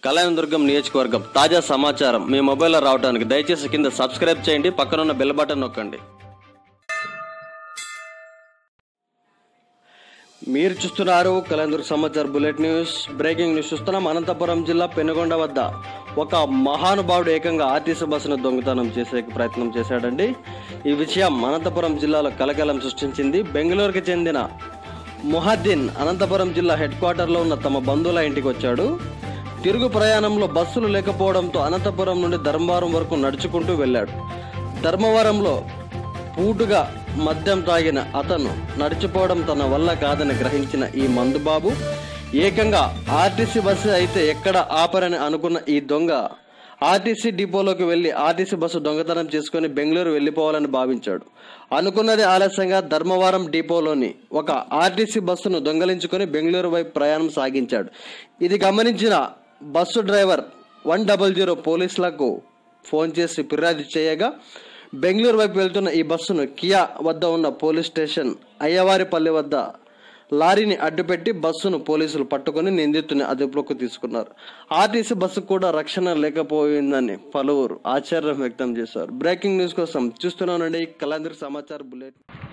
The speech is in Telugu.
కళ్యాణదుర్గం నియోజకవర్గం తాజా సమాచారం మీ మొబైల్లో రావడానికి దయచేసి కింద సబ్స్క్రైబ్ చేయండి పక్కనున్న బెల్ బటన్ నొక్కండి మీరు చూస్తున్నారు కలందూరు Samachar bullet news breaking news చూస్తున్నాం అనంతపురం జిల్లా పెనుగొండ వద్ద ఒక మహానుభావుడు ఏకంగా ఆర్టీసీ బస్సును దొంగతనం చేసే ప్రయత్నం చేశాడండి ఈ విషయం అనంతపురం జిల్లాలో కలకలం సృష్టించింది బెంగళూరుకి చెందిన ముహద్దీన్ అనంతపురం జిల్లా హెడ్ క్వార్టర్లో ఉన్న తమ బంధువుల ఇంటికి వచ్చాడు తిరుగు ప్రయాణంలో బస్సులు లేకపోవడంతో అనంతపురం నుండి ధర్మవరం వరకు నడుచుకుంటూ వెళ్ళాడు ధర్మవరంలో పూటుగా మద్యం తాగిన అతను నడిచిపోవడం తన వల్ల కాదని గ్రహించిన ఈ మందుబాబు ఏకంగా ఆర్టీసీ బస్సు అయితే ఎక్కడ ఆపరని అనుకున్న ఈ దొంగ ఆర్టీసీ డిపోలోకి వెళ్లి ఆర్టీసీ బస్సు దొంగతనం చేసుకుని బెంగళూరు వెళ్లిపోవాలని భావించాడు అనుకున్నది ఆలస్యంగా ధర్మవరం డిపోలోని ఒక ఆర్టీసీ బస్సును దొంగలించుకొని బెంగళూరు వైపు ప్రయాణం సాగించాడు ఇది గమనించిన bus driver one double zero పోలీసులకు ఫోన్ చేసి ఫిర్యాదు చేయగా బెంగళూరు వైపు వెళ్తున్న ఈ బస్సును కియా వద్ద ఉన్న పోలీస్ స్టేషన్ అయ్యవారిపల్లి వద్ద లారీని అడ్డుపెట్టి బస్సును పోలీసులు పట్టుకొని నిందితుని అదుపులోకి తీసుకున్నారు ఆర్టీసీ బస్సు కూడా రక్షణ లేకపోయిందని పలువురు ఆశ్చర్యం వ్యక్తం చేశారు బ్రేకింగ్ న్యూస్ కోసం చూస్తున్నానండి కలాంధ్ర సమాచార్ బులెట్